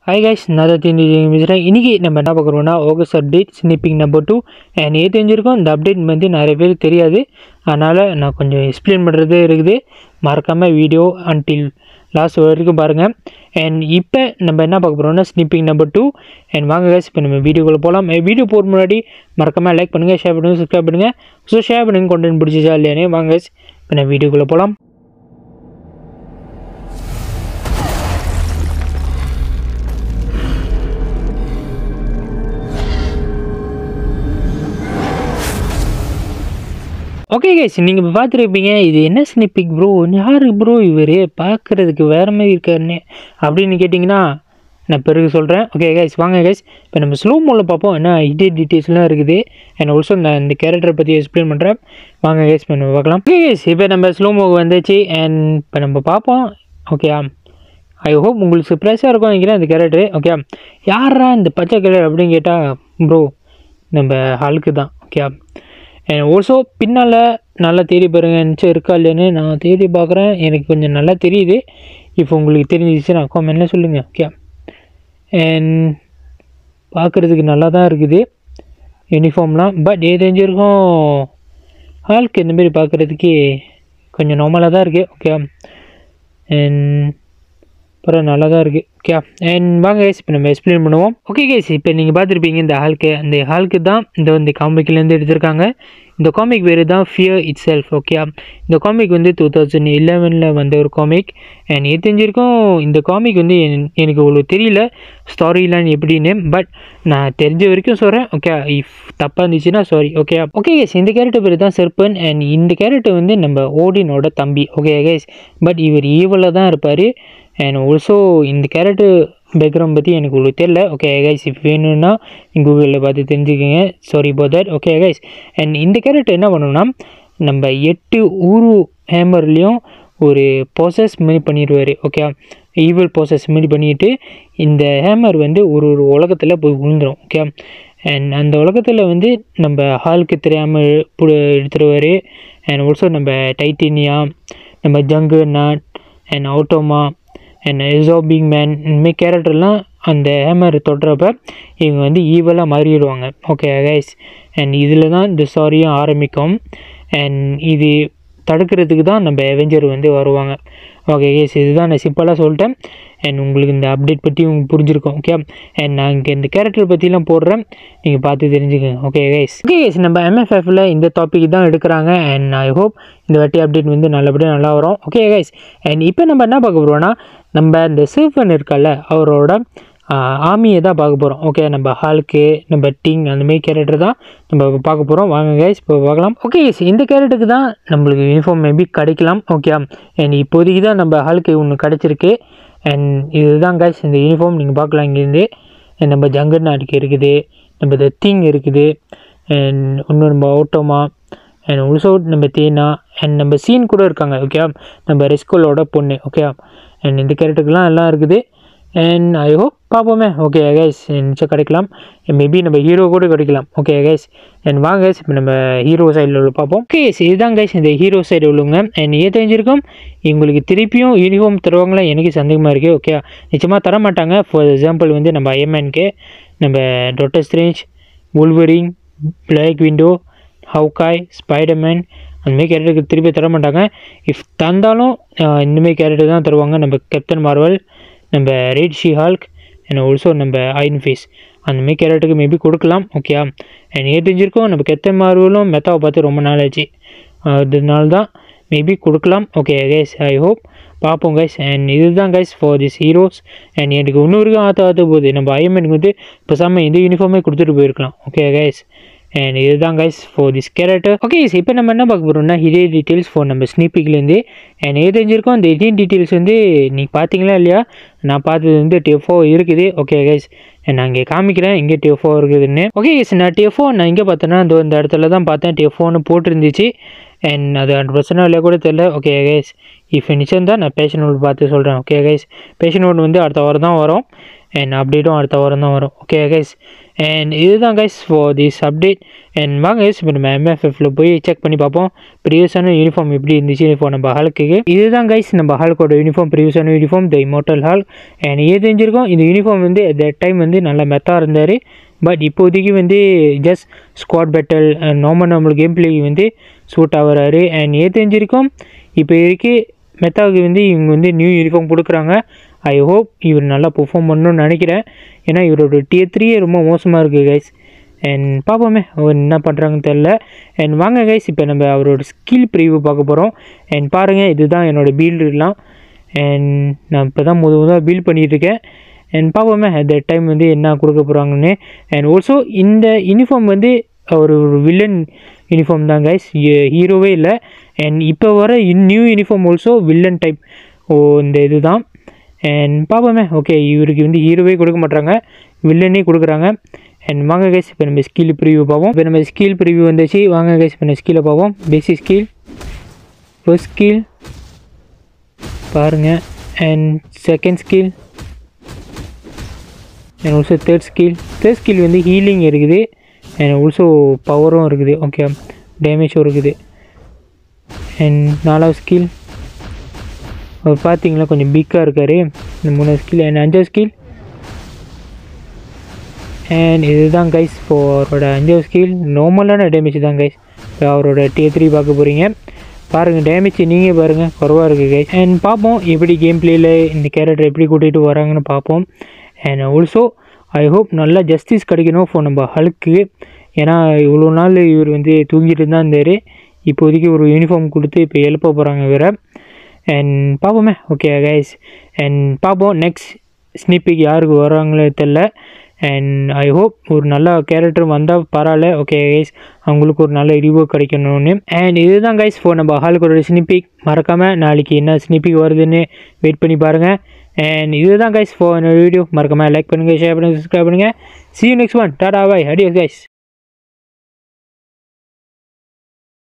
hi guys நான் தான் தெரிஞ்சு பேசுகிறேன் இன்றைக்கி நம்ம என்ன பார்க்குறோம்னா August update sniping number two and ஏ தெரிஞ்சிருக்கோம் இந்த அப்டேட் வந்து நிறைய பேர் தெரியாது அதனால் நான் கொஞ்சம் எக்ஸ்பிளைன் பண்ணுறது இருக்குது மறக்காமல் வீடியோ அன்டில் லாஸ்ட் வரைக்கும் பாருங்கள் அண்ட் இப்போ நம்ம என்ன பார்க்க போகிறோம்னா ஸ்னிப்பிங் நம்பர் டூ அண்ட் வாங்க கைஸ் இப்போ நம்ம வீடியோக்குள்ளே போகலாம் வீடியோ போகிற முன்னாடி மறக்காமல் லைக் பண்ணுங்கள் ஷேர் பண்ணுங்கள் சப்ஸ்கிரைப் பண்ணுங்கள் ஸோ ஷேர் பண்ணுங்கள் கொண்டு பிடிச்சிச்சா இல்லையானே வாங்க கைஸ் இப்போ நம்ம வீடியோக்குள்ளே போகலாம் ஓகே கைஸ் நீங்கள் இப்போ பார்த்துருப்பீங்க இது என்ன ஸ்னிப்பிக் ப்ரோ யாரு ப்ரோ இவர் பார்க்குறதுக்கு வேறு மாதிரி இருக்காருன்னு அப்படின்னு கேட்டிங்கன்னா நான் பிறகு சொல்கிறேன் ஓகே கைஸ் வாங்க கைஸ் இப்போ நம்ம ஸ்லோ மோடில் பார்ப்போம் என்ன இதே டீட்டெயில்ஸ்லாம் இருக்குது அண்ட் ஆல்சோ நான் இந்த கேரக்டரை பற்றி எக்ஸ்பிளைன் பண்ணுறேன் வாங்க கைஸ் இப்போ நம்ம பார்க்கலாம் ஓகே கைஸ் இப்போ நம்ம ஸ்லோ மோக்கு வந்துச்சு அண்ட் இப்போ நம்ம பார்ப்போம் ஓகே ஐ ஹோப் உங்களுக்கு சர்ப்ரைஸாக இருக்கும் நினைக்கிறேன் இந்த கேரக்டர் ஓகே யாரா இந்த பச்சை கலர் அப்படின்னு கேட்டால் ப்ரோ நம்ம ஹாலுக்கு தான் ஓகே அண்ட் ஆல்சோ பின்னால் நல்லா தேடி பாருங்க நினச்சி இருக்கா இல்லைன்னு நான் தேடி பார்க்குறேன் எனக்கு கொஞ்சம் நல்லா தெரியுது இப்போ உங்களுக்கு தெரிஞ்சிச்சு நான் காமெண்ட்ல சொல்லுங்கள் ஓகே அண்ட் பார்க்குறதுக்கு நல்லா தான் இருக்குது யூனிஃபார்ம்லாம் பட் ஏ தெரிஞ்சிருக்கும் ஆளுக்கு இந்த மாதிரி பார்க்குறதுக்கு கொஞ்சம் நார்மலாக தான் இருக்குது ஓகே அண்ட் அப்புறம் நல்லா தான் இருக்குது ஓகே அண்ட் வாங்க கேஸ் இப்போ நம்ம எக்ஸ்பிளைன் பண்ணுவோம் ஓகே கேஸ் இப்போ நீங்கள் பார்த்துருப்பீங்க இந்த ஹால்க்கு அந்த ஹால்க்கு தான் இந்த வந்து காமிக்லேருந்து எடுத்திருக்காங்க இந்த காமிக் பேர் தான் ஃபியர் இட் செல்ஃப் ஓகே இந்த காமிக் வந்து டூ தௌசண்ட் இலவனில் வந்த ஒரு காமிக் அண்ட் இது தெரிஞ்சிருக்கும் இந்த காமிக் வந்து என்- எனக்கு அவ்வளோ தெரியல ஸ்டாரிலாம் எப்படின்னு பட் நான் தெரிஞ்ச வரைக்கும் சொல்கிறேன் ஓகே இஃப் தப்பாக இருந்துச்சுன்னா சாரி ஓகே ஓகே கேஸ் இந்த கேரக்டர் பேர் தான் செர்பன் அண்ட் இந்த கேரக்டர் வந்து நம்ம ஓடினோட தம்பி ஓகே கேஸ் பட் இவர் ஈவலில் தான் இருப்பார் அண்ட் ஆல்சோ இந்த கேரக்டர் பேக்ரவுண்ட் பற்றி எனக்கு உங்களுக்கு தெரியல ஓகே கைஸ் இப்போ வேணும்னா கூகுளில் பார்த்து தெரிஞ்சுக்கோங்க sorry about that okay guys and இந்த கேரக்டர் என்ன பண்ணணும்னா நம்ம எட்டு ஊரு ஹேமர்லேயும் ஒரு ப்ராசஸ் மாரி பண்ணிடுவார் ஓகே ஈவல் ப்ராசஸ் மாரி பண்ணிட்டு இந்த ஹேமர் வந்து ஒரு ஒரு உலகத்தில் போய் விழுந்துடும் ஓகே அண்ட் அந்த உலகத்தில் வந்து நம்ம ஹாலுக்கு தெரியாமல் எடுத்துருவார் அண்ட் ஆல்சோ நம்ம டைட்டேனியா நம்ம Juggernaut and Attuma and absorbing man இந்தமாரி கேரக்டர்லாம் அந்த ஹேமர் தொடுறப்ப இவங்க வந்து ஈவலாக மாறிடுவாங்க ஓகே கைஸ் அண்ட் இதில் தான் இந்த ஸ்டாரியும் ஆரம்பிக்கும் அண்ட் இது தடுக்கிறதுக்கு தான் நம்ம அவெஞ்சர் வந்து வருவாங்க ஓகே கைஸ் இதுதான் நான் சிம்பிளாக சொல்லிட்டேன் அண்ட் உங்களுக்கு இந்த அப்டேட் பற்றி உங்களுக்கு புரிஞ்சிருக்கும் ஓகே அண்ட் நான் இங்கே இந்த கேரக்டர் பற்றிலாம் போடுறேன் நீங்கள் பார்த்து தெரிஞ்சுக்கோங்க ஓகே கைஸ் ஓகே கைஸ் நம்ம எம்எஃப்எஃப்ல இந்த டாபிக் தான் எடுக்கிறாங்க அண்ட் ஐ ஹோப் இந்த வாட்டி அப்டேட் வந்து நல்லபடியாக நல்லா வரும் ஓகே கைஸ் அண்ட் இப்போ நம்ம என்ன பார்க்க போகிறோம்னா நம்ம இந்த சிவன் இருக்கல்ல அவரோட ஆர்மியை தான் பார்க்க போகிறோம் ஓகே நம்ம ஹாலுக்கு நம்ம டிங் அந்த மாதிரி கேரக்டர் தான் நம்ம இப்போ பார்க்க போகிறோம் வாங்க கைஸ் இப்போ பார்க்கலாம் ஓகே கைஸ் இந்த கேரக்டருக்கு தான் நம்மளுக்கு யூனிஃபார்ம் மேபி கிடைக்கலாம் ஓகே அண்ட் இப்போதைக்கு தான் நம்ம ஹாலுக்கு ஒன்று கிடச்சிருக்கு அண்ட் இதுதான் கைஸ் இந்த யூனிஃபார்ம் நீங்கள் பார்க்கலாம் இங்கேருந்து And நம்ம ஜங்கர் நாட்டுக்கு இருக்குது நம்ம இந்த திங் இருக்குது அண்ட் இன்னும் நம்ம ஓட்டோமா அண்ட் ஆல்சோ நம்ம தேனா அண்ட் நம்ம சீன் கூட இருக்காங்க ஓகே நம்ம ரெஸ்கோலோட பொண்ணு ஓகே அண்ட் இந்த கேரக்டருக்குலாம் எல்லாம் இருக்குது அண்ட் ஐ ஹோப் பார்ப்போமே ஓகே கைஸ் நிச்சயம் கிடைக்கலாம் மேபி நம்ம ஹீரோ கூட கிடைக்கலாம் ஓகே கைஸ் அண்ட் வாங்க கைஸ் இப்போ நம்ம ஹீரோ சைடில் உள்ள பார்ப்போம் ஓகே இதுதான் கைஸ் இந்த ஹீரோ சைடு உள்ளவங்க அண்ட் ஏன் தெரிஞ்சிருக்கும் இவங்களுக்கு திருப்பியும் யூனிஃபார்ம் தருவாங்களா எனக்கு சந்தேகமாக இருக்குது ஓகே நிச்சயமாக தர மாட்டாங்க ஃபார் எக்ஸாம்பிள் வந்து நம்ம ஐஎம்என்கே நம்ம Doctor Strange Wolverine Black Widow Hawkeye Spiderman அந்தமாரி கேரக்டருக்கு திருப்பி தர மாட்டாங்க இஃப் தந்தாலும் ஆஹ், இந்தமாரி கேரக்டர் தான் தருவாங்க நம்ம கேப்டன் மார்வல் நம்ம Red She Hulk and also நம்ம ஐன் ஃபேஸ் அந்தமாரி கேரக்டருக்கு மேபி கொடுக்கலாம் ஓகே அண்ட் ஏ தெரிஞ்சிருக்கோம் நம்ம கேப்டன் மார்வலும் மெத்தாவை பார்த்து ரொம்ப நாள் ஆச்சு அதனால தான் மேபி கொடுக்கலாம் ஓகே கைஸ் ஐ ஹோப் பார்ப்போம் கைஸ் அண்ட் இதுதான் guys for this heroes and எனக்கு இன்னும் வரைக்கும் ஆற்ற ஆற்ற போகுது நம்ம ஐஎம்எனுக்கு வந்து பேசாமல் இந்த யூனிஃபார்மே கொடுத்துட்டு போயிருக்கலாம் ஓகே கைஸ் அண்ட் இதுதான் guys for this character okay இப்போ நம்ம என்ன பார்க்க போகிறோம்னா இதே டீட்டெயில்ஸ் ஃபார் நம்ம ஸ்னீப்பிக்லேருந்து அண்ட் ஏது தெரிஞ்சிருக்கோம் அந்த எடின் டீட்டெயில்ஸ் வந்து நீங்கள் பார்த்தீங்களா இல்லையா நான் பார்த்தது வந்து டெஃபோ இருக்குது ஓகே கைஸ் நான் இங்கே காமிக்கிறேன் இங்கே டெஃபோ இருக்குதுன்னு ஓகே கைஸ் நான் டெஃபோ நான் இங்கே பார்த்தேன்னா அந்த இந்த இடத்துல தான் பார்த்தேன் டெஃபோன்னு போட்டிருந்துச்சு அண்ட் அது ஹண்ட்ரட் பர்சன்ட் இல்லையா கூட தெரில ஓகே கைஸ் இஃப் நிச்சயம் தான் நான் பேஷன் நோட் பார்த்து சொல்கிறேன் ஓகே கைஸ் பேஷன் நோட் வந்து அடுத்த வாரம் தான் வரும் அண்ட் அப்டேட்டும் அடுத்த வாரம் தான் வரும் ஓகே கைஸ் அண்ட் இதுதான் guys for this update and வாங்க கைஸ் இப்போ நம்ம எம்எஃப்எஃப்ல போய் செக் பண்ணி பார்ப்போம் ப்ரீவியஸான யூனிஃபார்ம் எப்படி இருந்துச்சு இப்போ நம்ம ஹாலுக்கு இதுதான் கைஸ் நம்ம ஹாலுக்கோட யூனிஃபார்ம் ப்ரீவியஸான uniform the immortal Hal and ஏது தெரிஞ்சிருக்கோம் இந்த யூனிஃபார்ம் வந்து at that டைம் வந்து நல்லா மெத்தாக இருந்தார் பட் இப்போதைக்கு வந்து ஜஸ்ட் ஸ்குவாட் பேட்டல் நார்மல் நம்மளுக்கு கேம் பிளேக்கு வந்து சூட் ஆகுறாரு அண்ட் ஏது தெரிஞ்சிருக்கோம் இப்போ இருக்கு மெத்தாவுக்கு வந்து இவங்க வந்து நியூ யூனிஃபார்ம் கொடுக்குறாங்க ஐ ஹோப் இவர் நல்லா பெர்ஃபார்ம் பண்ணணும்னு நினைக்கிறேன் ஏன்னா இவரோட டியர் த்ரீயே ரொம்ப மோசமாக இருக்குது கைஸ் அண்ட் பார்ப்போமே அவர் என்ன பண்ணுறாங்கன்னு தெரில அண்ட் வாங்க கைஸ் இப்போ நம்ம அவரோட ஸ்கில் ப்ரீவியூ பார்க்க போகிறோம் அண்ட் பாருங்கள் இதுதான் என்னோடய பீல்டுலாம் அண்ட் நான் இப்போ தான் முத முதல் பில்ட் பண்ணிகிட்ருக்கேன் அண்ட் பார்ப்போமே அந்த டைம் வந்து என்ன கொடுக்க போகிறாங்கன்னு அண்ட் ஆல்சோ இந்த யூனிஃபார்ம் வந்து ஒரு ஒரு வில்லன் யூனிஃபார்ம் தான் கைஸ் ஹீரோவே இல்லை அண்ட் இப்போ வர new uniform also villain type ஓ இந்த இது தான் அண்ட் பார்ப்போமே ஓகே இவருக்கு வந்து ஹீரோவே கொடுக்க மாட்டாங்க வில்லனே கொடுக்குறாங்க அண்ட் வாங்க கைஸ் இப்போ நம்ம ஸ்கில் ப்ரிவியூ பார்ப்போம் இப்போ நம்ம ஸ்கில் ப்ரிவியூ வந்துச்சு வாங்க கைஸ் இப்போ நம்ம ஸ்கில்லை பார்ப்போம் பேசிக் ஸ்கில் ஃபர்ஸ்ட் ஸ்கில் பாருங்கள் and second skill and also third skill third skill வந்து ஹீலிங் இருக்குது அண்ட் ஆல்சோ பவரும் இருக்குது ஓகே டேமேஜும் இருக்குது அண்ட் நாலாவது ஸ்கில் அவர் பார்த்தீங்களா கொஞ்சம் பிக்காக இருக்கார் இந்த மூணாவது ஸ்கில் அண்ட் அஞ்சாவது ஸ்கில் அண்ட் இதுதான் கைஸ் இப்போ அவரோட அஞ்சாவது ஸ்கில் நார்மலான டேமேஜ் தான் கைஸ் இப்போ அவரோட டிஏ த்ரீ பார்க்க போகிறீங்க பாருங்கள் டேமேஜ் நீங்கள் பாருங்கள் குறவாக இருக்குது கைஸ் அண்ட் பார்ப்போம் எப்படி கேம் பிளேயில் இந்த கேரக்டர் எப்படி கூட்டிகிட்டு வராங்கன்னு பார்ப்போம் அண்ட் ஆல்சோ ஐ ஹோப் நல்லா ஜஸ்டிஸ் கிடைக்கணும் ஃபார் நம்ம ஹலுக்கு ஏன்னா இவ்வளோ நாள் இவர் வந்து தூங்கிட்டு தான் இருந்தார் இப்போதைக்கு ஒரு யூனிஃபார்ம் கொடுத்து இப்போ எழுப்ப போகிறாங்க வேறு அண்ட் பார்ப்போமே ஓகே கைஸ் அண்ட் பார்ப்போம் நெக்ஸ்ட் ஸ்னிப்பிக் யாருக்கு வராங்களோ தெரில அண்ட் ஐ ஹோப் ஒரு நல்ல கேரக்டர் வந்தால் பரவாயில்ல ஓகே கைஸ் அவங்களுக்கு ஒரு நல்ல ரிவ்யூ கிடைக்கணும்னு அண்ட் இதுதான் கைஸ் ஃபோர் நம்ம ஹாலுக்கு ஒரு ஸ்னிப்பிக் மறக்காமல் நாளைக்கு என்ன ஸ்னிப்பிக் வருதுன்னு வெயிட் பண்ணி பாருங்கள் அண்ட் இதுதான் கைஸ் ஃபோர் வீடியோ மறக்காமல் லைக் பண்ணுங்கள் ஷேர் பண்ணுங்கள் சப்ஸ்கிரைப் பண்ணுங்கள் see you next one tata bye adios guys